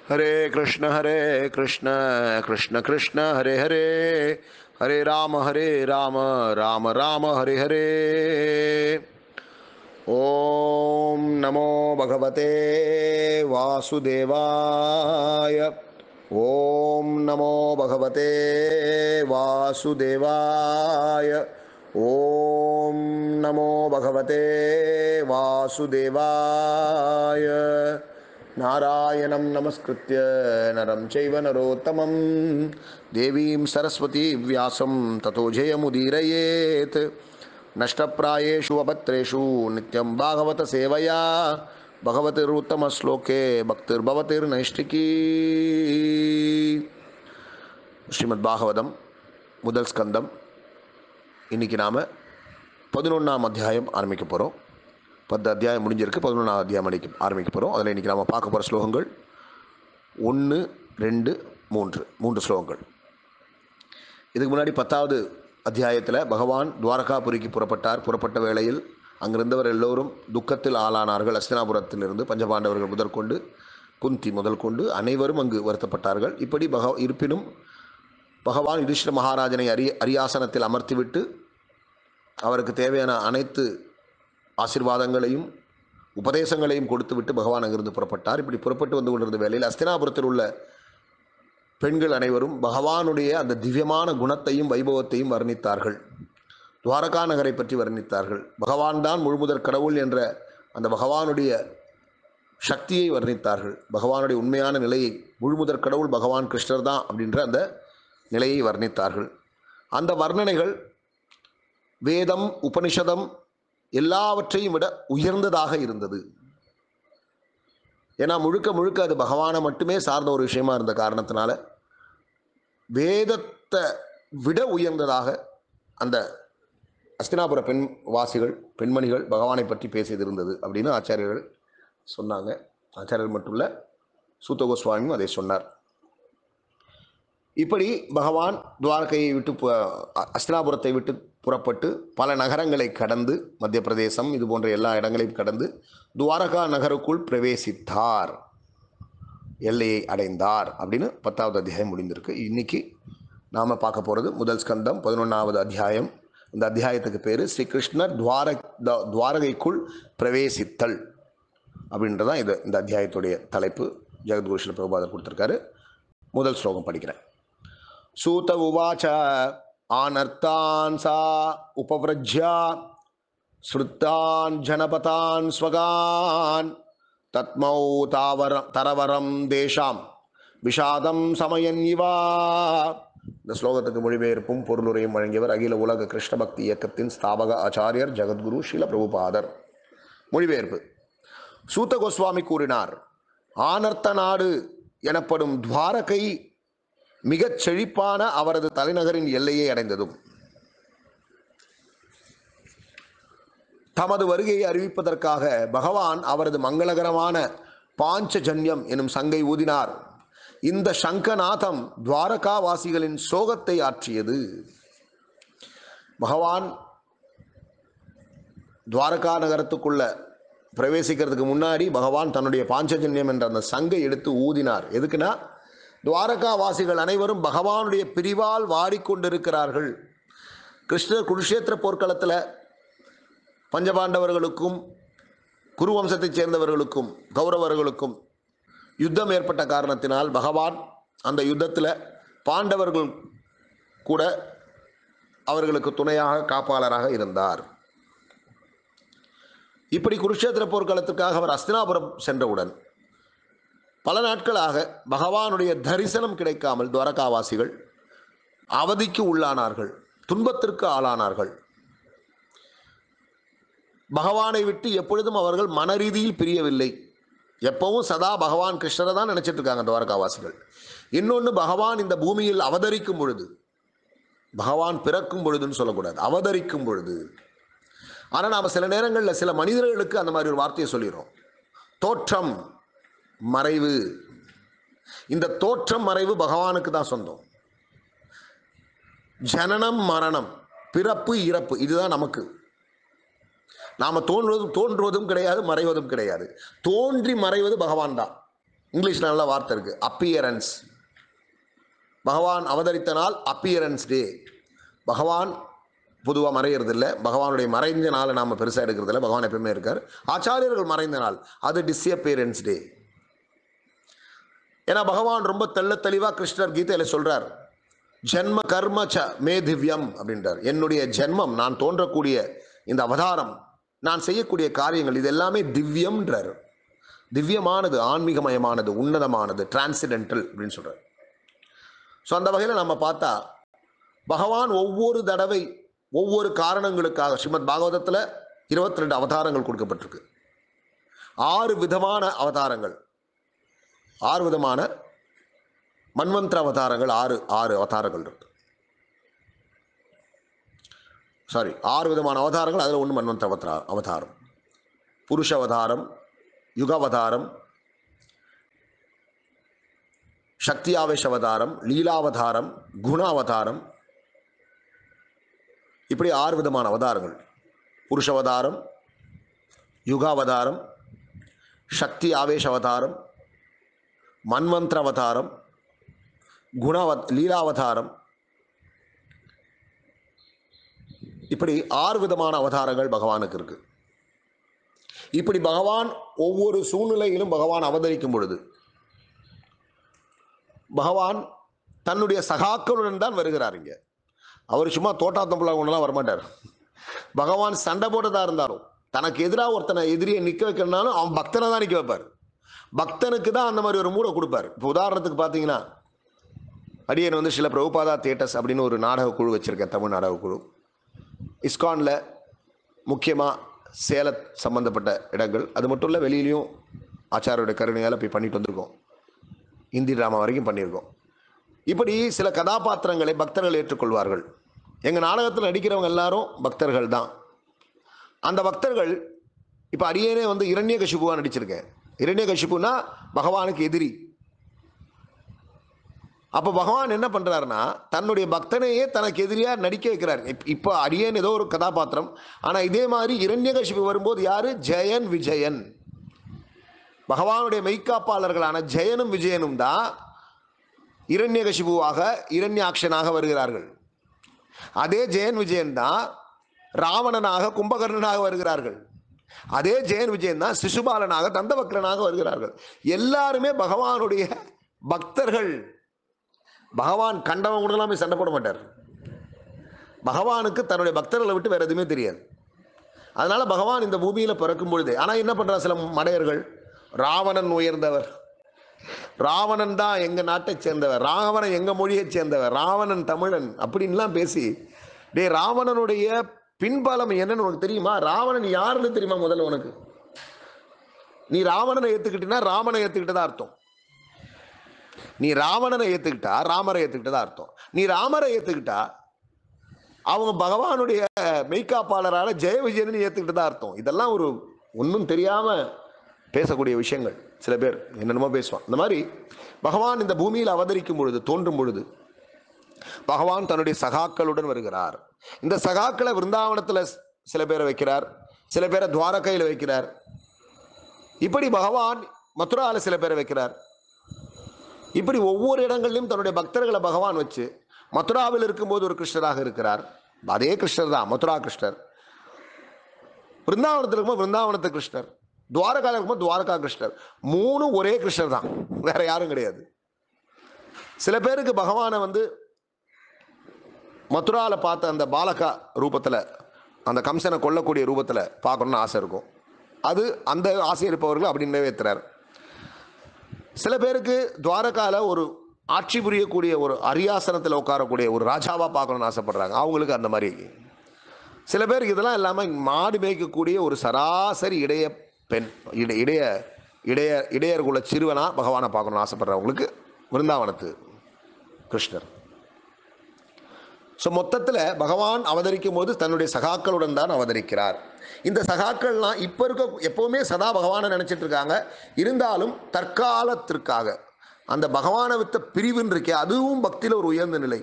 हरे कृष्ण हरे कृष्ण कृष्ण कृष्ण हरे हरे हरे राम हरे राम राम राम हरे हरे ॐ नमो भगवते वासुदेवाय ॐ नमो भगवते वासुदेवाय ॐ नमो भगवते वासुदेवाय नारायणं नमस्कृत्य नरं चैव नरोत्तमं देवीं सरस्वती व्यासं ततो जयमुदीरयेत् नष्टप्रायेषु अभद्रेषु नित्यं भागवतसेवया भगवतिरुत्तमश्लोके भक्तिर्भवतिर्नैष्टिकी ஸ்ரீமத் பாகவதம் முதல் ஸ்கந்தம் இன்றைக்கி நாம் பதினொன்றாம் அத்தியாயம் ஆரம்பிக்க போகிறோம் பத்து அத்தியாயம் முடிஞ்சிருக்கு பதினொன்றாம் அத்தியாயம் அடிக்க ஆரம்பிக்க போகிறோம் அதில் இன்றைக்கி நாம் பார்க்க போகிற ஸ்லோகங்கள் ஒன்று ரெண்டு மூன்று மூன்று ஸ்லோகங்கள் இதுக்கு முன்னாடி பத்தாவது அத்தியாயத்தில் பகவான் துவாரகாபுரிக்கு புறப்பட்டார் புறப்பட்ட வேளையில் அங்கிருந்தவர் எல்லோரும் துக்கத்தில் ஆளானார்கள் அஸ்தினாபுரத்திலிருந்து பஞ்சபாண்டவர்கள் முதற்கொண்டு குந்தி முதல் கொண்டு அனைவரும் அங்கு வருத்தப்பட்டார்கள் இப்படி பக இருப்பினும் பகவான் யுதிஷ்ட மகாராஜனை அரி அரியாசனத்தில் அமர்த்திவிட்டு அவருக்கு தேவையான அனைத்து ஆசீர்வாதங்களையும் உபதேசங்களையும் கொடுத்துவிட்டு பகவான் அங்கிருந்து புறப்பட்டார் இப்படி புறப்பட்டு வந்து கொண்டிருந்த வேளையில் அஸ்தினாபுரத்தில் உள்ள பெண்கள் அனைவரும் பகவானுடைய அந்த திவ்யமான குணத்தையும் வைபவத்தையும் வர்ணித்தார்கள் துவாரகா நகரை பற்றி வர்ணித்தார்கள் பகவான் தான் முழுமுதற் கடவுள் என்ற அந்த பகவானுடைய சக்தியை வர்ணித்தார்கள் பகவானுடைய உண்மையான நிலையை முழுமுதற் கடவுள் பகவான் கிருஷ்ணர் தான் அப்படின்ற அந்த நிலையை வர்ணித்தார்கள் அந்த வர்ணனைகள் வேதம் உபனிஷதம் எல்லாவற்றையும் விட உயர்ந்ததாக இருந்தது ஏன்னா முழுக்க முழுக்க அது பகவானை மட்டுமே சார்ந்த ஒரு விஷயமா இருந்த காரணத்தினால வேதத்தை விட உயர்ந்ததாக அந்த அஸ்தினாபுர பெண் வாசிகள் பெண்மணிகள் பகவானை பற்றி பேசியது இருந்தது அப்படின்னு ஆச்சாரியர்கள் சொன்னாங்க ஆச்சாரியர்கள் மட்டும் இல்லை சூத்த கோஸ்வாமியும் அதை சொன்னார் இப்படி பகவான் துவாரகையை விட்டு பு- அ- அஸ்தினாபுரத்தை விட்டு புறப்பட்டு பல நகரங்களை கடந்து மத்திய பிரதேசம் இது போன்ற எல்லா இடங்களையும் கடந்து துவாரகா நகருக்குள் பிரவேசித்தார் எல்லையை அடைந்தார் அப்படின்னு பத்தாவது அத்தியாயம் முடிந்திருக்கு இன்னைக்கு நாம் பார்க்க போகிறது முதல் ஸ்கந்தம் பதினொன்றாவது அத்தியாயம் இந்த அத்தியாயத்துக்கு பேர் ஸ்ரீகிருஷ்ணர் துவார த- துவாரகைக்குள் பிரவேசித்தல் அப்படின்றதான் இது இந்த அத்தியாயத்துடைய தலைப்பு ஜெகத்குரு ஸ்ரீல பிரபுபாதர் கொடுத்துருக்காரு முதல் ஸ்லோகம் படிக்கிறேன் सूत उवाच आनर्तान् सा उपव्रज्या श्रुतान् जनपतान् स्वगान् तत्मौ तावर தரவரம் தேஷாம் விஷாதம் சமயன்யிவா இந்த ஸ்லோகத்துக்கு மொழிபெயர்ப்பும் பொருளுரையும் வழங்கியவர் அகில உலக கிருஷ்ண பக்தி இயக்கத்தின் ஸ்தாபக ஆச்சாரியர் ஜெகத்குரு ஸ்ரீல பிரபுபாதர் மொழிபெயர்ப்பு சூத்த கோஸ்வாமி கூறினார் ஆனர்த்த நாடு எனப்படும் துவாரகை மிகச் செழிப்பான அவரது தலைநகரின் எல்லையை அடைந்ததும் தமது வருகையை அறிவிப்பதற்காக பகவான் அவரது மங்களகரமான பாஞ்சஜன்யம் எனும் சங்கை ஊதினார் இந்த சங்கநாதம் துவாரகாவாசிகளின் சோகத்தை ஆற்றியது பகவான் துவாரகா நகரத்துக்குள்ள பிரவேசிக்கிறதுக்கு முன்னாடி பகவான் தன்னுடைய பாஞ்சஜன்யம் என்ற அந்த சங்கை எடுத்து ஊதினார் எதுக்குன்னா துவாரகா வாசிகள் அனைவரும் பகவானுடைய பிரிவால் வாடிக்கொண்டிருக்கிறார்கள் கிருஷ்ணர் குருஷேத்திர போர்க்களத்தில் பஞ்சபாண்டவர்களுக்கும் குரு வம்சத்தைச் சேர்ந்தவர்களுக்கும் கௌரவர்களுக்கும் யுத்தம் ஏற்பட்ட காரணத்தினால் பகவான் அந்த யுத்தத்தில் பாண்டவர்கள் கூட அவர்களுக்கு துணையாக காப்பாளராக இருந்தார் இப்படி குருஷேத்திர போர்க்களத்துக்காக அவர் அஸ்தினாபுரம் சென்றவுடன் பல நாட்களாக பகவானுடைய தரிசனம் கிடைக்காமல் துவாரகாவாசிகள் அவதிக்கு உள்ளானார்கள் துன்பத்திற்கு ஆளானார்கள் பகவானை விட்டு எப்பொழுதும் அவர்கள் மனரீதியில் பிரியவில்லை எப்பவும் சதா பகவான் கிருஷ்ணரை தான் நினைச்சிட்டு இருக்காங்க துவாரகாவாசிகள் இன்னொன்று பகவான் இந்த பூமியில் அவதரிக்கும் பொழுது பகவான் பிறக்கும் பொழுதுன்னு சொல்லக்கூடாது அவதரிக்கும் பொழுது ஆனால் நாம் சில நேரங்களில் சில மனிதர்களுக்கு அந்த மாதிரி ஒரு வார்த்தையை சொல்லிடுறோம் தோற்றம் மறைவு இந்த தோற்றம் மறைவு பகவானுக்கு தான் சொந்தம் ஜனனம் மரணம் பிறப்பு இறப்பு இதுதான் நமக்கு நாம தோன்றுவதும் தோன்றுவதும் கிடையாது மறைவதும் கிடையாது தோன்றி மறைவது பகவான் தான் இங்கிலீஷில் நல்ல வார்த்தை இருக்குது அப்பியரன்ஸ் பகவான் அவதரித்த நாள் அப்பியரன்ஸ் டே பகவான் பொதுவாக மறையிறது இல்லை பகவானுடைய மறைந்த நாளை நாம் பெருசாக எடுக்கிறது இல்லை பகவான் எப்பவுமே இருக்கார் ஆச்சாரியர்கள் மறைந்த நாள் அது டிஸ்அப்பியரன்ஸ் டே ஏன்னா பகவான் ரொம்ப தெள்ள தெளிவாக கிருஷ்ணர் கீதையில் சொல்கிறார் ஜென்ம கர்ம ச மே திவ்யம் அப்படின்றார் என்னுடைய ஜென்மம் நான் தோன்றக்கூடிய இந்த அவதாரம் நான் செய்யக்கூடிய காரியங்கள் இது எல்லாமே திவ்யம்ன்றார் திவ்யமானது ஆன்மீகமயமானது உன்னதமானது டிரான்சிடென்டல் அப்படின்னு சொல்கிறார் ஸோ அந்த வகையில் நம்ம பார்த்தா பகவான் ஒவ்வொரு தடவை ஒவ்வொரு காரணங்களுக்காக ஸ்ரீமத் பாகவதத்தில் இருபத்தி ரெண்டு அவதாரங்கள் கொடுக்கப்பட்டிருக்கு ஆறு விதமான அவதாரங்கள் ஆறு விதமான மன்வந்திர அவதாரங்கள் ஆறு ஆறு அவதாரங்கள் இருக்கு சாரி ஆறு விதமான அவதாரங்கள் அதில் ஒன்று மன்வந்திர அவதார அவதாரம் புருஷ அவதாரம் யுக அவதாரம் சக்தியாவேஷ அவதாரம் லீலாவதாரம் குணாவதாரம் இப்படி ஆறு விதமான அவதாரங்கள் புருஷ அவதாரம் யுகாவதாரம் சக்தி ஆவேஷ அவதாரம் மன்வந்திர அவதாரம் குணாவ லீலாவதாரம் இப்படி ஆறு விதமான அவதாரங்கள் பகவானுக்கு இருக்கு இப்படி பகவான் ஒவ்வொரு சூழ்நிலையிலும் பகவான் அவதரிக்கும் பொழுது பகவான் தன்னுடைய சகாக்களுடன் தான் வருகிறார் இங்க அவர் சும்மா தோட்டாத்தம்பளா கொண்டுலாம் வரமாட்டார் பகவான் சண்டை போட்டதா இருந்தாலும் தனக்கு எதிராக ஒருத்தனை எதிரியை நிற்க வைக்கணும்னாலும் அவன் பக்தனை தான் நிற்க வைப்பார் பக்தனுக்கு தான் அந்த மாதிரி ஒரு மூடை கொடுப்பார் இப்போ உதாரணத்துக்கு பார்த்தீங்கன்னா அடியன் வந்து சில பிரபுபாதா தியேட்டர்ஸ் அப்படின்னு ஒரு நாடக குழு வச்சுருக்கேன் தமிழ் நாடக குழு இஸ்கானில் முக்கியமாக சேல சம்மந்தப்பட்ட இடங்கள் அது மட்டும் இல்லை வெளியிலையும் ஆச்சாரோட கருணையால் போய் பண்ணிட்டு வந்திருக்கோம் இந்தி ட்ராமா வரைக்கும் பண்ணியிருக்கோம் இப்படி சில கதாபாத்திரங்களை பக்தர்கள் ஏற்றுக்கொள்வார்கள் எங்கள் நாடகத்தில் நடிக்கிறவங்க எல்லாரும் பக்தர்கள் தான் அந்த பக்தர்கள் இப்போ அடியேனே வந்து இரண்ய கஷிபுவாக நடிச்சிருக்கேன் இரண்ய கஷிபுனா பகவானுக்கு எதிரி அப்போ பகவான் என்ன பண்ணுறாருன்னா தன்னுடைய பக்தனையே தனக்கு எதிரியாக நடிக்க வைக்கிறார் இப் இப்போ அடியேன் ஏதோ ஒரு கதாபாத்திரம் ஆனால் இதே மாதிரி இரண்யகசிபு வரும்போது யார் ஜெயன் விஜயன் பகவானுடைய மெய்க்காப்பாளர்களான ஜெயனும் விஜயனும் தான் இரண்யகசிபுவாக இரண்யாக்ஷனாக வருகிறார்கள் அதே ஜெயன் விஜயன் தான் ராவணனாக கும்பகர்ணனாக வருகிறார்கள் அதே ஜெயன் விஜயன் தான் சிசுபாலனாக தந்தவக்ரனாக வருகிறார்கள் எல்லாருமே பகவானுடைய பக்தர்கள் பகவான் கண்டவன் கூட எல்லாமே சண்டை போட மாட்டார் பகவானுக்கு தன்னுடைய பக்தர்களை விட்டு வேற எதுவுமே தெரியாது அதனால பகவான் இந்த பூமியில் பிறக்கும் பொழுது ஆனால் என்ன பண்ணுறா சில மடையர்கள் ராவணன் உயர்ந்தவர் ராவணன் தான் எங்கள் நாட்டை சேர்ந்தவர் ராவணன் எங்கள் மொழியைச் சேர்ந்தவர் ராவணன் தமிழன் அப்படின்லாம் பேசி டே ராவணனுடைய பின்பலம் என்னன்னு உனக்கு தெரியுமா ராவணன் யாருன்னு தெரியுமா முதல்ல உனக்கு நீ ராவணனை ஏற்றுக்கிட்டீங்கன்னா ராமனை ஏற்றுக்கிட்டதா அர்த்தம் நீ ராவணனை ஏற்றுக்கிட்டா ராமரை ஏற்றுக்கிட்டதா அர்த்தம் நீ ராமரை ஏற்றுக்கிட்டா அவங்க பகவானுடைய மெய்காப்பாளரான ஜெய விஜயன் ஏற்றுக்கிட்டதா அர்த்தம் இதெல்லாம் ஒரு ஒன்றும் தெரியாமல் பேசக்கூடிய விஷயங்கள் சில பேர் என்னென்னமோ பேசுவான் இந்த மாதிரி பகவான் இந்த பூமியில் அவதரிக்கும் பொழுது தோன்றும் பொழுது பகவான் தன்னுடைய சகாக்களுடன் வருகிறார் இந்த சகாக்களை விருந்தாவனத்தில் சில பேரை வைக்கிறார் சில பேரை துவாரகையில் வைக்கிறார் இப்படி பகவான் மதுராவில் சில பேரை வைக்கிறார் இப்படி ஒவ்வொரு இடங்களிலும் தன்னுடைய பக்தர்களை பகவான் வச்சு மதுராவில் இருக்கும்போது ஒரு கிருஷ்ணராக இருக்கிறார் அதே கிருஷ்ணர் தான் மதுரா கிருஷ்ணர் பிருந்தாவனத்தில் இருக்கும்போது பிருந்தாவனத்து கிருஷ்ணர் துவாரகாவில் இருக்கும்போது துவாரகா கிருஷ்ணர் மூணும் ஒரே கிருஷ்ணர் தான் வேற யாரும் கிடையாது சில பேருக்கு பகவானை வந்து மதுராவில் பார்த்த அந்த பாலகா ரூபத்தில் அந்த கம்சனை கொல்லக்கூடிய ரூபத்தில் பார்க்கணுன்னு ஆசை இருக்கும் அது அந்த ஆசை இருப்பவர்கள் அப்படி நிறைவேற்றுறார் சில பேருக்கு துவாரகால ஒரு ஆட்சி புரியக்கூடிய ஒரு அரியாசனத்தில் உட்காரக்கூடிய ஒரு ராஜாவாக பார்க்கணும்னு ஆசைப்படுறாங்க அவங்களுக்கு அந்த மாதிரி சில பேருக்கு இதெல்லாம் இல்லாமல் மாடு மேய்க்கக்கூடிய ஒரு சராசரி இடைய பெண் இட இடைய இடைய இடையர் குல சிறுவனாக பகவானை பார்க்கணும்னு ஆசைப்படுறவங்களுக்கு விருந்தாவனத்து கிருஷ்ணர் ஸோ மொத்தத்தில் பகவான் அவதரிக்கும் போது தன்னுடைய சகாக்களுடன் தான் அவதரிக்கிறார் இந்த சகாக்கள்லாம் இப்போ இருக்க எப்போவுமே சதா பகவானை நினச்சிட்டு இருக்காங்க இருந்தாலும் தற்காலத்திற்காக அந்த பகவானை வித்த பிரிவுன்னு இருக்கே அதுவும் பக்தியில் ஒரு உயர்ந்த நிலை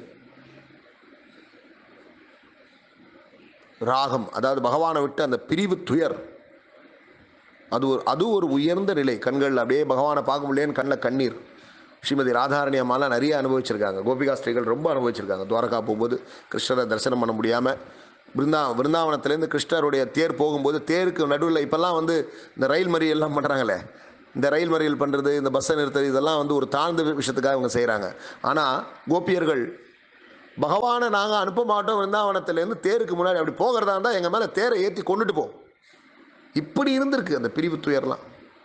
ராகம் அதாவது பகவானை விட்டு அந்த பிரிவு துயர் அது ஒரு அது ஒரு உயர்ந்த நிலை கண்கள் அப்படியே பகவானை பார்க்க முடியலன்னு கண்ணில் கண்ணீர் ஸ்ரீமதி ராதாரணி அம்மாலாம் நிறைய அனுபவிச்சிருக்காங்க கோபிகா ஸ்ரீகள் ரொம்ப அனுபவிச்சிருக்காங்க துவாரகா போகும்போது கிருஷ்ணரை தரிசனம் பண்ண முடியாமல் விருந்தா விருந்தாவனத்துலேருந்து கிருஷ்ணருடைய தேர் போகும்போது தேருக்கு நடுவில் இப்போல்லாம் வந்து இந்த ரயில் மறியல் எல்லாம் பண்ணுறாங்களே இந்த ரயில் மறியல் பண்ணுறது இந்த பஸ்ஸை நிறுத்துறது இதெல்லாம் வந்து ஒரு தாழ்ந்த விஷயத்துக்காக இவங்க செய்கிறாங்க ஆனால் கோபியர்கள் பகவானை நாங்கள் அனுப்ப மாட்டோம் விருந்தாவனத்துலேருந்து தேருக்கு முன்னாடி அப்படி போகிறதா இருந்தால் எங்கள் மேலே தேரை ஏற்றி கொண்டுட்டு போ இப்படி இருந்திருக்கு அந்த பிரிவு துயர்லாம்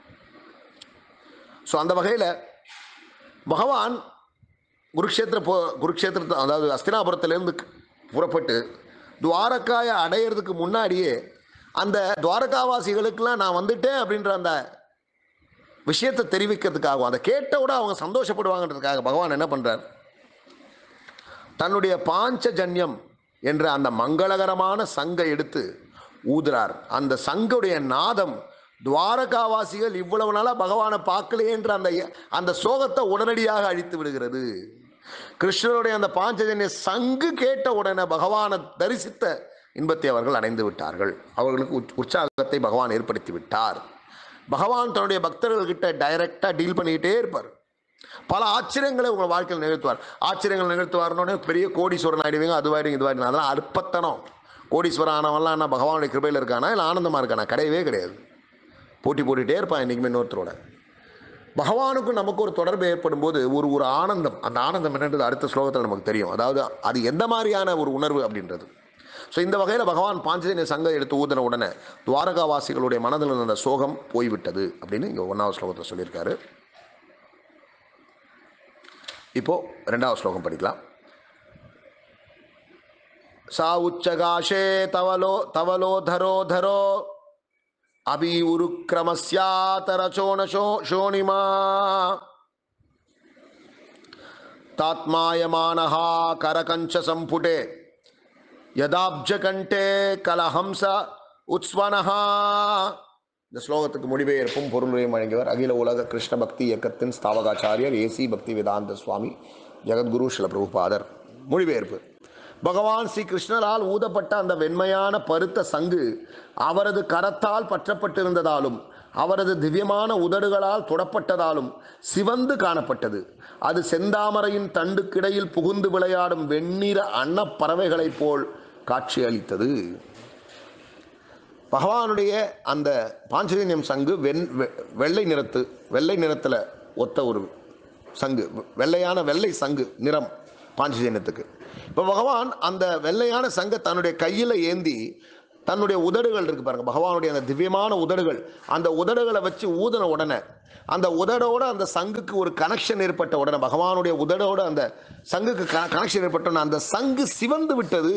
ஸோ அந்த வகையில் பகவான் குருக்ஷேத்திர போ குருக்ஷேத்திரத்தை அதாவது அஸ்தினாபுரத்திலேருந்து புறப்பட்டு துவாரகாயை அடையிறதுக்கு முன்னாடியே அந்த துவாரகாவாசிகளுக்கெல்லாம் நான் வந்துட்டேன் அப்படின்ற அந்த விஷயத்தை தெரிவிக்கிறதுக்காகவும் அதை கேட்டவுட அவங்க சந்தோஷப்படுவாங்கன்றதுக்காக பகவான் என்ன பண்ணுறார் தன்னுடைய பாஞ்சஜன்யம் என்ற அந்த மங்களகரமான சங்கை எடுத்து ஊதுறார் அந்த சங்குடைய நாதம் துவாரகாவாசிகள் இவ்வளவு நாளாக பகவானை பார்க்கலையே என்ற அந்த அந்த சோகத்தை உடனடியாக அழித்து விடுகிறது கிருஷ்ணருடைய அந்த பாஞ்சஜன்ய சங்கு கேட்ட உடனே பகவானை தரிசித்த இன்பத்தை அவர்கள் அடைந்து விட்டார்கள் அவர்களுக்கு உற்- உற்சாகத்தை பகவான் ஏற்படுத்தி விட்டார் பகவான் தன்னுடைய பக்தர்கள்கிட்ட டைரக்டாக டீல் பண்ணிக்கிட்டே இருப்பார் பல ஆச்சரியங்களை உங்கள் வாழ்க்கையில் நிகழ்த்துவார் ஆச்சரியங்கள் நிகழ்த்துவார்னோடனே பெரிய கோடீஸ்வரன் ஆயிடுவீங்க அதுவாயிடுங்க இதுவாயிடுங்க அதெல்லாம் அற்பத்தனம் கோடீஸ்வரன் ஆனவன்லாம் என்ன பகவானுடைய கிருபையில் இருக்கானா இல்லை ஆனந்தமாக இருக்கானா கிடையவே கிடையாது போட்டி போட்டுகிட்டே இருப்பான் இன்றைக்குமே இன்னொருத்தரோட பகவானுக்கும் நமக்கு ஒரு தொடர்பு ஏற்படும் போது ஒரு ஒரு ஆனந்தம் அந்த ஆனந்தம் என்னன்றது அடுத்த ஸ்லோகத்தில் நமக்கு தெரியும் அதாவது அது எந்த மாதிரியான ஒரு உணர்வு அப்படின்றது ஸோ இந்த வகையில் பகவான் பாஞ்சஜன்ய சங்கம் எடுத்து ஊதின உடனே துவாரகாவாசிகளுடைய மனதில் இருந்த சோகம் போய்விட்டது அப்படின்னு இங்கே ஒன்றாவது ஸ்லோகத்தில் சொல்லியிருக்காரு இப்போ ரெண்டாவது ஸ்லோகம் படிக்கலாம் சா உச்சகாஷே தவலோ தவலோ தரோ தரோ அபி உருக்கிரமஸ்யாதரச்சோணசோ ஷோணிமா தாத்மாயமானः கரகஞ்ச சம்புடே யதாப்ஜகண்டே கலஹம்ச உத்ஸ்வனஹா இந்த ஸ்லோகத்துக்கு மொழிபெயர்ப்பும் பொருளையும் வழங்கியவர் அகில உலக கிருஷ்ண பக்தி இயக்கத்தின் ஸ்தாவகாச்சாரியர் ஏசி பக்தி வேதாந்த சுவாமி ஜெகத்குரு ஸ்ரீல பிரபுபாதர் மொழிபெயர்ப்பு பகவான் ஸ்ரீ கிருஷ்ணரால் ஊதப்பட்ட அந்த வெண்மையான பருத்த சங்கு அவரது கரத்தால் பற்றப்பட்டிருந்ததாலும் அவரது திவ்யமான உதடுகளால் தொடப்பட்டதாலும் சிவந்து காணப்பட்டது அது செந்தாமரையின் தண்டுக்கிடையில் புகுந்து விளையாடும் வெண்ணிற அன்னப்பறவைகளைப் போல் காட்சியளித்தது பகவானுடைய அந்த பாஞ்சஜன்யம் சங்கு வெண் வெ- வெள்ளை நிறத்து வெள்ளை நிறத்தில் ஒத்த ஒரு சங்கு வெள்ளையான வெள்ளை சங்கு நிறம் பாஞ்சஜன்யத்துக்கு இப்போ பகவான் அந்த வெள்ளையான சங்கை தன்னுடைய கையில் ஏந்தி தன்னுடைய உதடுகள் இருக்கு பாருங்க பகவானுடைய அந்த திவ்யமான உதடுகள் அந்த உதடுகளை வச்சு ஊதின உடனே அந்த உதடோட அந்த சங்குக்கு ஒரு கனெக்ஷன் ஏற்பட்ட உடனே பகவானுடைய உதடோட அந்த சங்குக்கு கனெக்ஷன் ஏற்பட்ட உடனே அந்த சங்கு சிவந்து விட்டது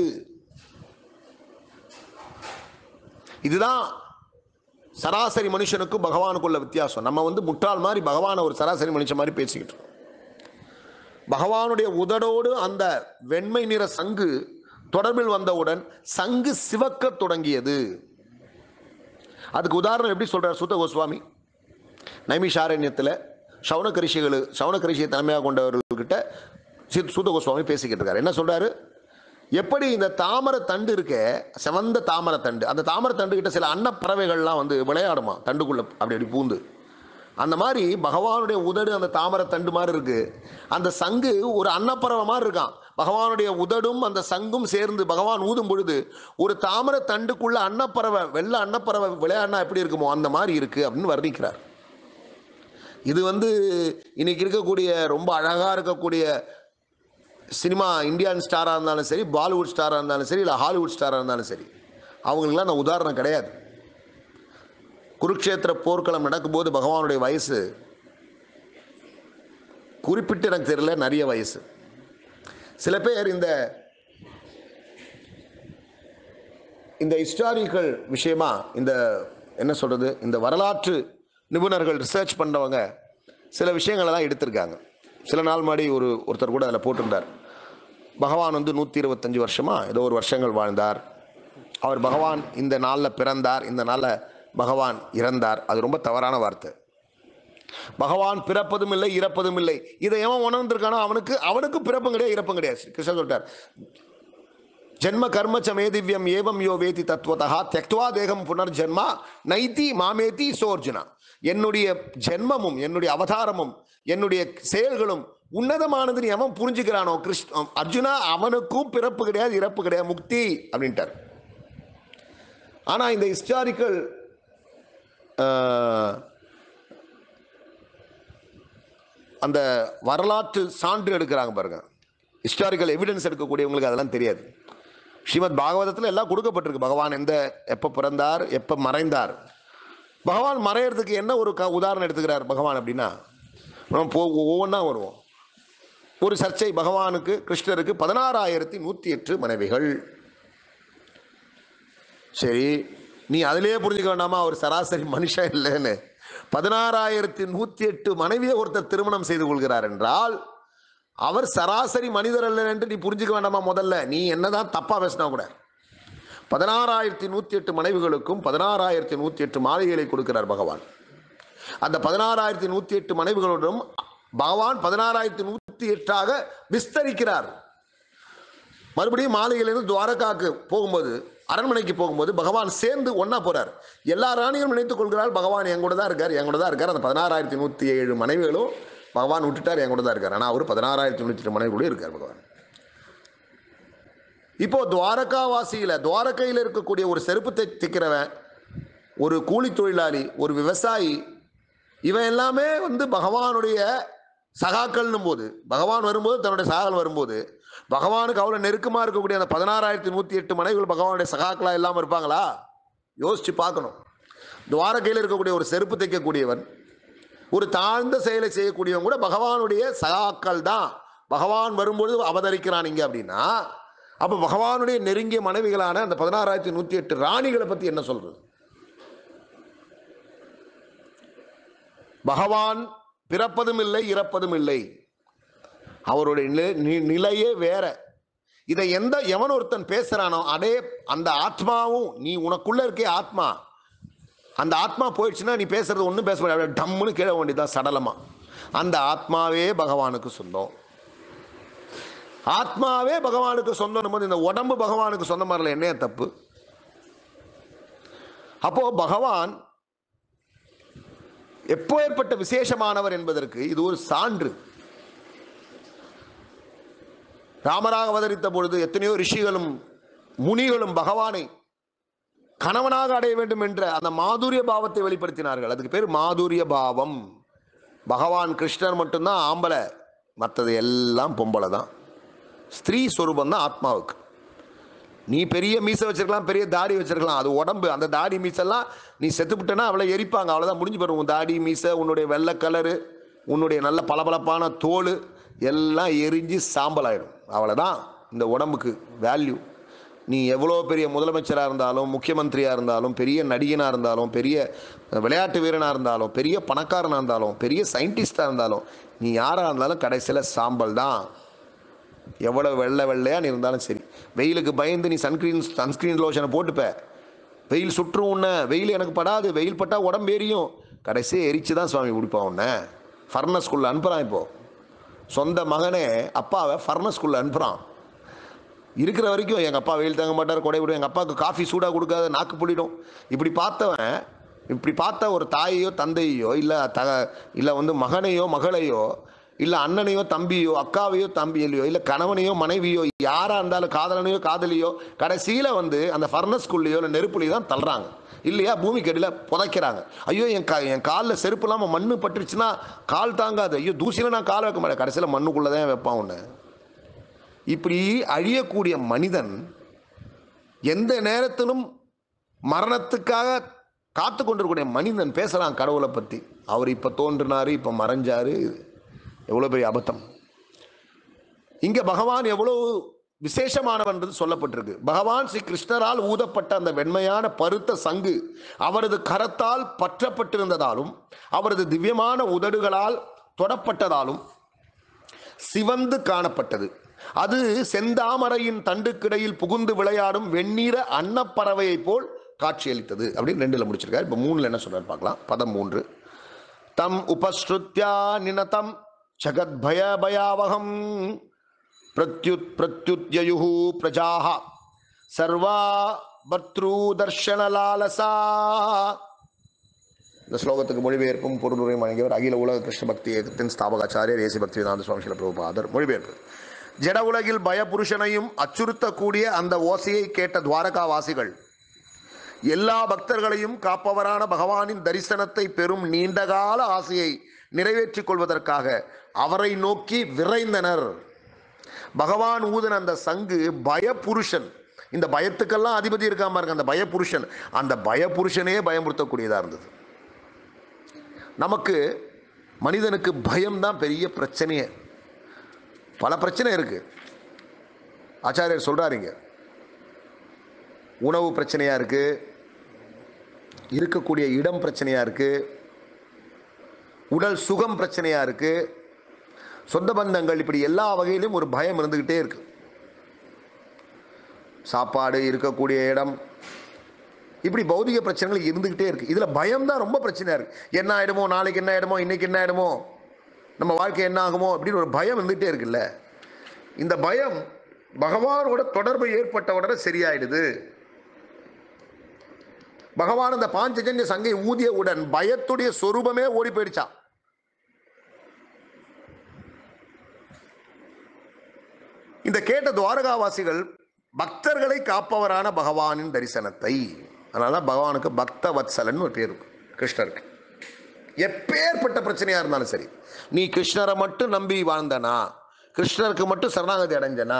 இதுதான் சராசரி மனுஷனுக்கும் பகவானுக்குள்ள வித்தியாசம் நம்ம வந்து முட்டாள் மாதிரி பகவானை ஒரு சராசரி மனுஷன் மாதிரி பேசிக்கிட்டு இருக்கோம் பகவானுடைய உதடோடு அந்த வெண்மை நிற சங்கு தொடர்பில் வந்தவுடன் சங்கு சிவக்கத் தொடங்கியது அதுக்கு உதாரணம் எப்படி சொல்றார் சுத்த கோஸ்வாமி நைமிஷாரண்யத்தில் சவுனகரிஷிகள் சவுனகரிஷியை தலைமையாக கொண்டவர்கள்கிட்ட சி- சூத கோஸ்வாமி பேசிக்கிட்டு இருக்காரு என்ன சொல்றாரு எப்படி இந்த தாமரை தண்டு இருக்க செவந்த தாமரை தண்டு அந்த தாமரை தண்டு கிட்ட சில அன்னப்பறவைகள்லாம் வந்து விளையாடுமா தண்டுக்குள்ள அப்படி அப்படி பூந்து அந்த மாதிரி பகவானுடைய உதடு அந்த தாமரை தண்டு மாதிரி இருக்கு அந்த சங்கு ஒரு அன்னப்பறவை மாதிரி இருக்கான் பகவானுடைய உதடும் அந்த சங்கும் சேர்ந்து பகவான் ஊதும் பொழுது ஒரு தாமரை தண்டுக்குள்ள அன்னப்பறவை வெள்ளை அன்னப்பறவை விளையாடினா எப்படி இருக்குமோ அந்த மாதிரி இருக்கு அப்படின்னு வர்ணிக்கிறார் இது வந்து இன்னைக்கு இருக்கக்கூடிய ரொம்ப அழகாக இருக்கக்கூடிய சினிமா இந்தியன் ஸ்டாராக இருந்தாலும் சரி பாலிவுட் ஸ்டாராக இருந்தாலும் சரி இல்லை ஹாலிவுட் ஸ்டாராக இருந்தாலும் சரி அவங்களுக்குலாம் அந்த உதாரணம் கிடையாது குருக்ஷேத்திர போர்க்களம் நடக்கும்போது பகவானுடைய வயசு குறிப்பிட்டு எனக்கு தெரியல நிறைய வயசு சில பேர் இந்த இந்த ஹிஸ்டாரிக்கல் விஷயமா இந்த என்ன சொல்றது இந்த வரலாற்று நிபுணர்கள் ரிசர்ச் பண்ணவங்க சில விஷயங்களெல்லாம் எடுத்திருக்காங்க சில நாள் முன்னாடி ஒரு ஒருத்தர் கூட அதில் போட்டிருந்தார் பகவான் வந்து நூற்றி இருபத்தஞ்சி வருஷமா ஏதோ ஒரு வருஷங்கள் வாழ்ந்தார் அவர் பகவான் இந்த நாளில் பிறந்தார் இந்த நாளில் பகவான் இறந்தார் அது ரொம்ப தவறான வார்த்தை பகவான் பிறப்பதும் இல்லை இறப்பதும் இல்லை இதை எவன் உணர்ந்திருக்கானோ அவனுக்கு அவனுக்கு பிறப்பும் கிடையாது இறப்பும் கிடையாது கிருஷ்ணன் சொல்லிட்டார் ஜென்ம கர்ம ச மே திவ்யம் ஏவம் யோ வேதி தத்துவதா தியக்துவா தேகம் புனர்ஜென்மா நைதி மாமேதி சோர்ஜுனா என்னுடைய ஜென்மமும் என்னுடைய அவதாரமும் என்னுடைய செயல்களும் உன்னதமானதுன்னு எவன் புரிஞ்சுக்கிறானோ கிருஷ்ண அர்ஜுனா அவனுக்கும் பிறப்பு கிடையாது இறப்பு கிடையாது முக்தி அப்படின்ட்டார் ஆனா இந்த ஹிஸ்டாரிக்கல் அந்த வரலாற்று சான்று எடுக்கிறாங்க பாருங்க ஹிஸ்டாரிக்கல் எவிடன்ஸ் எடுக்கக்கூடியவங்களுக்கு அதெல்லாம் தெரியாது ஸ்ரீமத் பாகவதத்தில் எல்லாம் கொடுக்கப்பட்டிருக்கு பகவான் எந்த எப்போ பிறந்தார் எப்போ மறைந்தார் பகவான் மறையறதுக்கு என்ன ஒரு க உதாரணம் எடுத்துக்கிறார் பகவான் அப்படின்னா நம்ம போ ஒவ்வொன்றா வருவோம் ஒரு சர்ச்சை பகவானுக்கு கிருஷ்ணருக்கு பதினாறாயிரத்தி நூற்றி எட்டு மனைவிகள் சரி நீ அதிலேயே புரிஞ்சுக்க வேண்டாமா அவர் சராசரி மனுஷன் இல்லைன்னு பதினாறாயிரத்தி நூற்றி எட்டு மனைவியை ஒருத்தர் திருமணம் செய்து கொள்கிறார் என்றால் அவர் சராசரி மனிதர் அல்ல என்று நீ புரிஞ்சுக்க வேண்டாமா முதல்ல நீ என்னதான் தப்பா பேசினா கூட பதினாறாயிரத்தி நூற்றி எட்டு மனைவிகளுக்கும் பதினாறாயிரத்தி நூற்றி எட்டு மாளிகைகளை கொடுக்கிறார் பகவான் அந்த பதினாறாயிரத்தி நூற்றி எட்டு மனைவிகளுடன் பகவான் பதினாறாயிரத்தி நூற்றி எட்டாக விஸ்தரிக்கிறார் மறுபடியும் மாளிகையிலிருந்து துவாரகாக்கு போகும்போது அரண்மனைக்கு போகும்போது பகவான் சேர்ந்து ஒண்ணா போறார் எல்லா ராணியும் நினைத்துக் கொள்கிறார் பகவான் என் கூட தான் இருக்கார் என் கூட தான் இருக்கார் அந்த பதினாறாயிரத்தி நூற்றி ஏழு மனைவிகளும் பகவான் விட்டுட்டார் என் கூட தான் இருக்கார் ஆனால் அவர் பதினாறாயிரத்தி நூற்றி எட்டு மனைவிகளும் இருக்கார் பகவான் இப்போ துவாரகாவாசியில துவாரகையில் இருக்கக்கூடிய ஒரு செருப்பு தை- தைக்கிறவன் ஒரு கூலி தொழிலாளி ஒரு விவசாயி இவன் எல்லாமே வந்து பகவானுடைய சகாக்கள்னும் போது பகவான் வரும்போது தன்னுடைய சகாக்கள் வரும்போது பகவானுக்கு அவ்வளோ நெருக்கமாக இருக்கக்கூடிய அந்த பதினாறாயிரத்தி நூற்றி எட்டு மனைவிகள் பகவானுடைய சகாக்களாக இல்லாமல் இருப்பாங்களா யோசிச்சு பார்க்கணும் துவாரகையில் இருக்கக்கூடிய ஒரு செருப்பு தைக்கக்கூடியவன் ஒரு தாழ்ந்த செயலை செய்யக்கூடியவன் கூட பகவானுடைய சகாக்கள் தான் பகவான் வரும்பொழுது அவதரிக்கிறான் இங்க அப்படின்னா அப்போ பகவானுடைய நெருங்கிய மனைவிகளான அந்த பதினாறாயிரத்தி நூற்றி எட்டு ராணிகளை பற்றி என்ன சொல்றது பகவான் பிறப்பதும் இல்லை இறப்பதும் இல்லை அவருடைய நிலை- நி- நிலையே வேற இதை எந்த எவன் ஒருத்தன் பேசுறானோ அதே அந்த ஆத்மாவும் நீ உனக்குள்ள இருக்கே ஆத்மா அந்த ஆத்மா போயிடுச்சுன்னா நீ பேசுறது ஒன்றும் பேச முடியாது டம்முன்னு கீழே வேண்டியதான் சடலமா அந்த ஆத்மாவே பகவானுக்கு சொந்தம் ஆத்மாவே பகவானுக்கு சொந்தம் போது இந்த உடம்பு பகவானுக்கு சொந்த மாதிரில என்ன தப்பு அப்போ பகவான் எப்போ ஏற்பட்ட விசேஷமானவர் என்பதற்கு இது ஒரு சான்று ராமராக அவதரித்த பொழுது எத்தனையோ ரிஷிகளும் முனிகளும் பகவானை கணவனாக அடைய வேண்டும் என்ற அந்த மாதுரிய பாவத்தை வெளிப்படுத்தினார்கள் அதுக்கு பேர் மாதுரிய பாவம் பகவான் கிருஷ்ணர் மட்டும்தான் ஆம்பளை மற்றது எல்லாம் பொம்பளை தான் ஸ்திரீ சொரூபம் தான் ஆத்மாவுக்கு நீ பெரிய மீசை வச்சிருக்கலாம் பெரிய தாடி வச்சிருக்கலாம் அது உடம்பு அந்த தாடி மீசெல்லாம் நீ செத்துப்பிட்டனா அவளை எரிப்பாங்க அவ்வளோதான் முடிஞ்சு போயிடும் உன் தாடி மீசை உன்னுடைய வெள்ளை கலரு உன்னுடைய நல்ல பளபளப்பான தோல் எல்லாம் எரிஞ்சு சாம்பல் ஆயிடும் அவ்வளோதான் இந்த உடம்புக்கு வேல்யூ நீ எவ்வளோ பெரிய முதலமைச்சராக இருந்தாலும் முக்கியமந்திரியாக இருந்தாலும் பெரிய நடிகனாக இருந்தாலும் பெரிய விளையாட்டு வீரனாக இருந்தாலும் பெரிய பணக்காரனாக இருந்தாலும் பெரிய சயின்டிஸ்டாக இருந்தாலும் நீ யாராக இருந்தாலும் கடைசியில் சாம்பல் தான் எவ்வளோ வெள்ளை வெள்ளையா நீ இருந்தாலும் சரி வெயிலுக்கு பயந்து நீ சன்ஸ்கிரீன் சன்ஸ்கிரீன் லோஷனை போட்டுப்ப வெயில் சுற்றும் உன்னை வெயில் எனக்கு படாது வெயில் பட்டா உடம்பு எரியும் கடைசி எரிச்சு தான் சுவாமி பிடிப்பான் உன்னை ஃபர்னஸ் ஸ்கூலில் அனுப்புகிறான் இப்போ சொந்த மகனே அப்பாவை ஃபர்னஸ் ஸ்கூலில் அனுப்புகிறான் இருக்கிற வரைக்கும் எங்கள் அப்பா வெயில் தாங்க மாட்டார் கொடை விடும் எங்கள் அப்பாவுக்கு காஃபி சூடாக கொடுக்காத நாக்கு புளிடும் இப்படி பார்த்தவன் இப்படி பார்த்த ஒரு தாயையோ தந்தையோ இல்லை த இல்லை வந்து மகனையோ மகளையோ இல்லை அண்ணனையோ தம்பியோ அக்காவையோ தம்பியலையோ இல்லை கணவனையோ மனைவியோ யாராக இருந்தாலும் காதலனையோ காதலியோ கடைசியில் வந்து அந்த ஃபர்னஸ்குள்ளேயோ இல்லை நெருப்புலையோ தான் தள்ளுறாங்க இல்லையா பூமிக்கு அடியில் புதைக்கிறாங்க ஐயோ என் கா என் காலில் செருப்பு இல்லாமல் மண்ணு பட்டுருச்சுன்னா கால் தாங்காது ஐயோ தூசியில் நான் கால் வைக்க மாட்டேன் கடைசியில் மண்ணுக்குள்ளே தான் வைப்பான் உன்னை இப்படி அழியக்கூடிய மனிதன் எந்த நேரத்திலும் மரணத்துக்காக காத்து கொண்டிருக்கக்கூடிய மனிதன் பேசலாம் கடவுளை பற்றி அவர் இப்போ தோன்றினாரு இப்போ மறைஞ்சாரு எவ்வளோ பெரிய அபத்தம் இங்க பகவான் எவ்வளவு விசேஷமானவன்றது சொல்லப்பட்டிருக்கு பகவான் ஸ்ரீ கிருஷ்ணரால் ஊதப்பட்ட அந்த வெண்மையான பருத்த சங்கு அவரது கரத்தால் பற்றப்பட்டிருந்ததாலும் அவரது திவ்யமான உதடுகளால் தொடப்பட்டதாலும் சிவந்து காணப்பட்டது அது செந்தாமரையின் தண்டுக்கிடையில் புகுந்து விளையாடும் வெண்ணீர அன்னப்பறவையைப் போல் காட்சியளித்தது அப்படின்னு ரெண்டுல முடிச்சிருக்காரு இப்போ மூணுல என்ன சொல்றாரு பார்க்கலாம் பதம் மூன்று தம் உபஸ்ருத்யா நினதம் ஜகத்பய பயாவகம் பிரத்யுத் பிரத்யுத்யயு பிரஜாக சர்வா பத்ரு தர்ஷன லாலசா இந்த ஸ்லோகத்துக்கு மொழிபெயர்ப்பும் பொருளுரையும் வழங்கியவர் அகில உலக கிருஷ்ண பக்தி இயக்கத்தின் ஸ்தாபகாச்சாரியர் ஏசி பக்தி வேதாந்த சுவாமி சில பிரபுபாதர் மொழிபெயர்ப்பு ஜட உலகில் பயபுருஷனையும் அச்சுறுத்தக்கூடிய அந்த ஓசையை கேட்ட துவாரகாவாசிகள் எல்லா பக்தர்களையும் காப்பவரான பகவானின் தரிசனத்தை பெறும் நீண்டகால ஆசையை நிறைவேற்றிக் கொள்வதற்காக அவரை நோக்கி விரைந்தனர் பகவான் ஊதன் அந்த சங்கு பயபுருஷன் இந்த பயத்துக்கெல்லாம் அதிபதி இருக்காம பாருங்க அந்த பயபுருஷன் அந்த பயபுருஷனே பயமுறுத்தக்கூடியதாக இருந்தது நமக்கு மனிதனுக்கு பயம்தான் பெரிய பிரச்சனையே பல பிரச்சனை இருக்கு ஆச்சாரியர் சொல்றாருங்க உணவு பிரச்சனையா இருக்கு இருக்கக்கூடிய இடம் பிரச்சனையா இருக்கு உடல் சுகம் பிரச்சனையா இருக்கு சொந்த பந்தங்கள் இப்படி எல்லா வகையிலும் ஒரு பயம் இருந்துகிட்டே இருக்கு சாப்பாடு இருக்கக்கூடிய இடம் இப்படி பௌதிக பிரச்சனைகள் இருந்துகிட்டே இருக்கு இதுல பயம் தான் ரொம்ப பிரச்சனையா இருக்கு என்ன ஆயிடுமோ நாளைக்கு என்ன ஆயிடுமோ இன்னைக்கு என்ன ஆயிடுமோ நம்ம வாழ்க்கை என்ன ஆகுமோ அப்படின்னு ஒரு பயம் இருந்துகிட்டே இருக்குல்ல இந்த பயம் பகவானோட தொடர்பு ஏற்பட்ட உடனே சரியாயிடுது பகவான் அந்த பாஞ்சஜன்ய சங்கை ஊதியவுடன் பயத்துடைய சொரூபமே ஓடி போயிடுச்சான் இந்த கேட்ட துவாரகாவாசிகள் பக்தர்களை காப்பவரான பகவானின் தரிசனத்தை அதனால தான் பகவானுக்கு பக்த வத்சலன் ஒரு பேர் இருக்கு, கிருஷ்ணருக்கு எப்பேற்பட்ட பிரச்சனையா இருந்தாலும் சரி நீ கிருஷ்ணரை மட்டும் நம்பி வாழ்ந்தனா கிருஷ்ணருக்கு மட்டும் சரணாகதி அடைஞ்சனா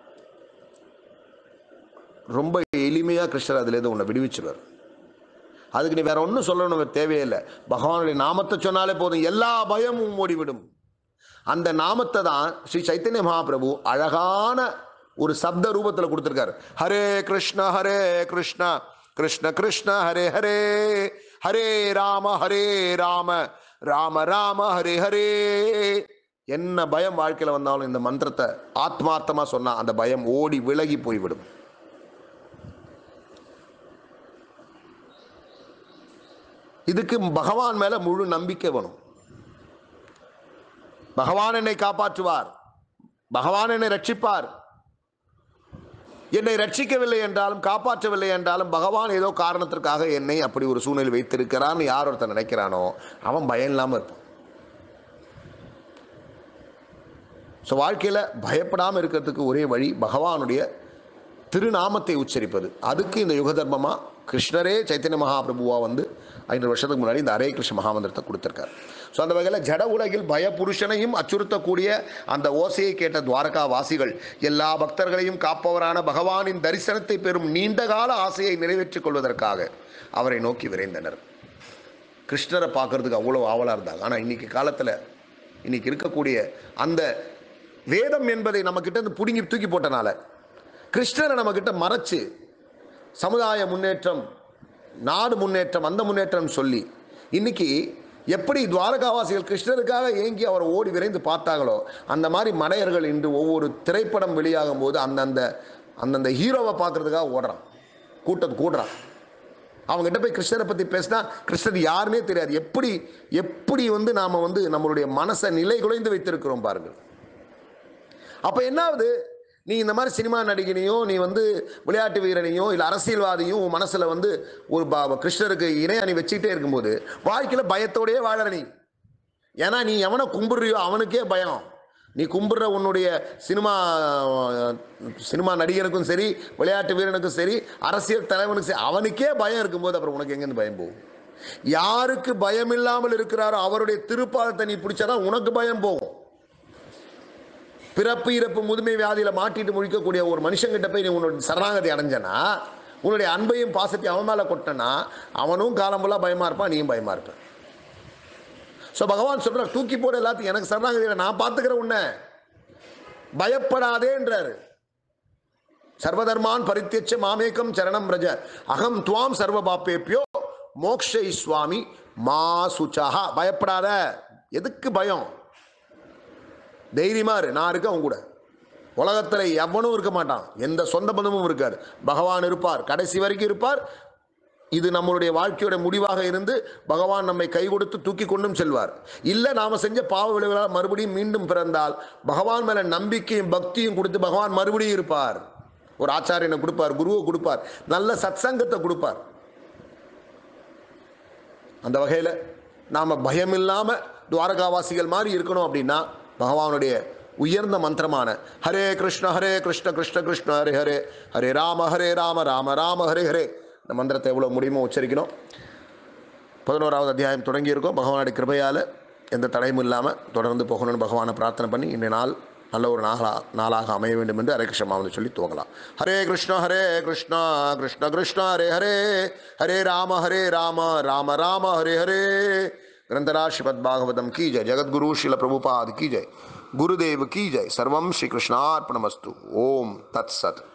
ரொம்ப எளிமையா கிருஷ்ணர் அதுலேருந்து உன்னை விடுவிச்சிருவார் அதுக்கு நீ வேற ஒன்றும் சொல்லணும் தேவையில்லை பகவானுடைய நாமத்தை சொன்னாலே போதும் எல்லா பயமும் ஓடிவிடும் அந்த நாமத்தை தான் ஸ்ரீ சைத்தன்ய மகாபிரபு அழகான ஒரு சப்த ரூபத்தில் கொடுத்துருக்காரு ஹரே கிருஷ்ண ஹரே கிருஷ்ண கிருஷ்ண கிருஷ்ண ஹரே ஹரே ஹரே ராம ஹரே ராம ராம ராம ஹரே ஹரே என்ன பயம் வாழ்க்கையில் வந்தாலும் இந்த மந்திரத்தை ஆத்மார்த்தமா சொன்னா அந்த பயம் ஓடி விலகி போய்விடும் இதுக்கு பகவான் மேல முழு நம்பிக்கை வேணும் பகவான் என்னை காப்பாற்றுவார் பகவான் என்னை ரட்சிப்பார் என்னை ரட்சிக்கவில்லை என்றாலும் காப்பாற்றவில்லை என்றாலும் பகவான் ஏதோ காரணத்திற்காக என்னை அப்படி ஒரு சூழ்நிலை வைத்திருக்கிறான்னு யார் ஒருத்தன் நினைக்கிறானோ அவன் பயம் இல்லாமல் இருப்பான் ஸோ வாழ்க்கையில் பயப்படாமல் இருக்கிறதுக்கு ஒரே வழி பகவானுடைய திருநாமத்தை உச்சரிப்பது அதுக்கு இந்த யுக தர்மமாக கிருஷ்ணரே சைத்தன்ய மகாபிரபுவா வந்து ஐநூறு வருஷத்துக்கு முன்னாடி இந்த ஹரே கிருஷ்ண மகாமந்திரத்தை கொடுத்துருக்கார் ஸோ அந்த வகையில் ஜட உலகில் பயபுருஷனையும் அச்சுறுத்தக்கூடிய அந்த ஓசையை கேட்ட துவாரகா வாசிகள் எல்லா பக்தர்களையும் காப்பவரான பகவானின் தரிசனத்தை பெறும் நீண்டகால ஆசையை நிறைவேற்றிக் கொள்வதற்காக அவரை நோக்கி விரைந்தனர் கிருஷ்ணரை பார்க்கறதுக்கு அவ்வளோ ஆவலாக இருந்தாங்க ஆனால் இன்னைக்கு காலத்தில் இன்னைக்கு இருக்கக்கூடிய அந்த வேதம் என்பதை நம்மக்கிட்ட இருந்து பிடுங்கி தூக்கி போட்டனால கிருஷ்ணரை நம்மக்கிட்ட மறைச்சு சமுதாய முன்னேற்றம் நாடு முன்னேற்றம் அந்த முன்னேற்றம் சொல்லி இன்னைக்கு எப்படி துவாரகாவாசிகள் கிருஷ்ணருக்காக ஏங்கி அவரை ஓடி விரைந்து பார்த்தாங்களோ அந்த மாதிரி மடையர்கள் இன்று ஒவ்வொரு திரைப்படம் வெளியாகும் போது அந்தந்த அந்தந்த ஹீரோவை பார்க்கறதுக்காக ஓடுறான் கூட்டத்து கூடுறான் அவங்ககிட்ட போய் கிருஷ்ணரை பற்றி பேசினா கிருஷ்ணர் யாருன்னே தெரியாது எப்படி எப்படி வந்து நாம் வந்து நம்மளுடைய மனசை நிலை குலைந்து வைத்திருக்கிறோம் பாருங்கள் அப்போ என்ன ஆகுது நீ இந்த மாதிரி சினிமா நடிகனையோ நீ வந்து விளையாட்டு வீரனையோ இல்லை அரசியல்வாதியும் உன் மனசில் வந்து ஒரு ப- கிருஷ்ணருக்கு இணையா நீ வச்சுக்கிட்டே இருக்கும்போது வாழ்க்கையில் பயத்தோடயே வாழற நீ ஏன்னா நீ எவனை கும்பிடுறியோ அவனுக்கே பயம் நீ கும்பிடுற உன்னுடைய சினிமா அஹ், சினிமா நடிகனுக்கும் சரி விளையாட்டு வீரனுக்கும் சரி அரசியல் தலைவனுக்கும் சரி அவனுக்கே பயம் இருக்கும்போது அப்புறம் உனக்கு எங்கேருந்து பயம் போகும் யாருக்கு பயம் இல்லாமல் இருக்கிறாரோ அவருடைய திருப்பாதத்தை நீ பிடிச்சாதான் உனக்கு பயம் போகும் பிறப்பு இறப்பு முதுமை வியாதியில மாட்டிட்டு முழிக்கக்கூடிய ஒரு மனுஷங்கிட்ட போய் நீ உன்னோட சரணாகதி அடைஞ்சனா உன்னுடைய அன்பையும் பாசத்தையும் அவன் மேல கொட்டினா அவனும் காலம்புல்லா பயமா இருப்பான் நீயும் பயமா இருப்ப ஸோ பகவான் சொல்ற தூக்கி போட எல்லாத்தையும் எனக்கு சரணாகதி இல்லை, நான் பார்த்துக்கிறேன் உன்னை பயப்படாதேன்றாரு சர்வதர்மான் பரித்தியச்ச மாமேக்கம் சரணம் ரஜ அகம் துவாம் சர்வ பாப்பேப்பியோ மோக்ஷை சுவாமி மா சுச்சஹா பயப்படாத எதுக்கு பயம் தைரியமா இரு நான் இருக்கேன் உன் கூட உலகத்தில் எவனும் இருக்க மாட்டான் எந்த சொந்த பந்தமும் இருக்காது பகவான் இருப்பார் கடைசி வரைக்கும் இருப்பார் இது நம்மளுடைய வாழ்க்கையோட முடிவாக இருந்து பகவான் நம்மை கை கொடுத்து தூக்கி கொண்டும் செல்வார் இல்லை நாம செஞ்ச பாவ விளைவுகளால் மறுபடியும் மீண்டும் பிறந்தால் பகவான் மேல நம்பிக்கையும் பக்தியும் கொடுத்து பகவான் மறுபடியும் இருப்பார் ஒரு ஆச்சாரியனை கொடுப்பார் குருவை கொடுப்பார் நல்ல சத்சங்கத்தை கொடுப்பார் அந்த வகையில் நாம் பயம் இல்லாமல் துவாரகாவாசிகள் மாதிரி இருக்கணும் அப்படின்னா பகவானுடைய உயர்ந்த மந்திரமான ஹரே கிருஷ்ண ஹரே கிருஷ்ண கிருஷ்ண கிருஷ்ண ஹரே ஹரே ஹரே ராம ஹரே ராம ராம ராம ஹரே ஹரே இந்த மந்திரத்தை எவ்வளோ முடியுமோ உச்சரிக்கணும் பதினோராவது அத்தியாயம் தொடங்கியிருக்கோம் பகவானுடைய கிருபையால் எந்த தடையும் இல்லாமல் தொடர்ந்து போகணும்னு பகவானை பிரார்த்தனை பண்ணி இன்றைய நாள் நல்ல ஒரு நாளா நாளாக அமைய வேண்டும் என்று ஹரே கிருஷ்ண வந்து சொல்லி துவங்கலாம் ஹரே கிருஷ்ண ஹரே கிருஷ்ணா கிருஷ்ண கிருஷ்ண ஹரே ஹரே ஹரே ராம ஹரே ராம ராம ராம ஹரே ஹரே ग्रंथराज श्रीमद भागवतम की जय जगत गुरु शिल प्रभुपाद की जय गुरुदेव की जय सर्वम श्री कृष्णार्पणमस्तु ओम तत्सत